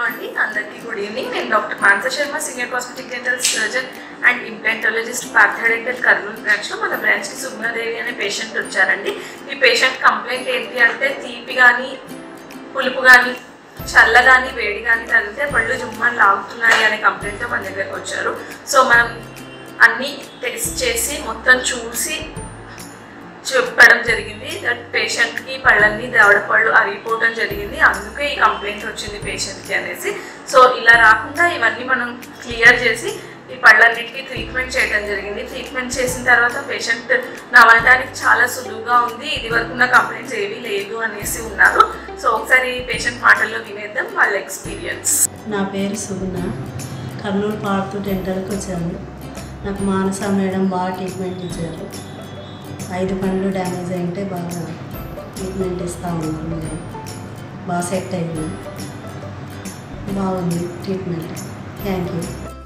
అండి అందరికీ good evening నేను doctor Manasa Sharma senior cosmetic dental surgeon and implantologist Partha dental Kurnool బ్రాంచ్లో మన బ్రాంచ్కి సుగ్నాదేవి అనే పేషెంట్ వచ్చారండి ఈ పేషెంట్ కంప్లైంట్ ఏంటి అంటే తీపి కానీ పులుపు కానీ చల్ల కానీ వేడి కానీ తగిలితే పళ్ళు జుమ్మని లాగుతున్నాయి అనే కంప్లైంట్తో మన దగ్గరకు వచ్చారు సో మనం అన్నీ టెస్ట్ చేసి మొత్తం చూసి చెప్పడం జరిగింది దట్ పేషెంట్కి పళ్ళన్నీ దవడ పళ్ళు అరిగిపోవడం జరిగింది అందుకే ఈ కంప్లైంట్ వచ్చింది పేషెంట్కి అనేసి సో ఇలా రాకుండా ఇవన్నీ మనం క్లియర్ చేసి ఈ పళ్ళన్నిటికీ ట్రీట్మెంట్ చేయడం జరిగింది ట్రీట్మెంట్ చేసిన తర్వాత పేషెంట్ నవ్వడానికి చాలా సులువుగా ఉంది ఇది వరకు ఉన్న కంప్లైంట్స్ ఏవీ లేదు అనేసి ఉన్నారు సో ఒకసారి పేషెంట్ మాటల్లో వినేద్దాం వాళ్ళ ఎక్స్పీరియన్స్ నా పేరు సుగుణ కర్నూలు పార్తు డెంటల్కి వచ్చాను నాకు మానస మేడం బాగా ట్రీట్మెంట్ ఇచ్చారు ఐదు పనులు డ్యామేజ్ అయింటే బాగా ట్రీట్మెంట్ ఇస్తూ ఉన్నారు మేడం బాగా సెట్ అయింది బాగుంది ట్రీట్మెంట్ థ్యాంక్ యూ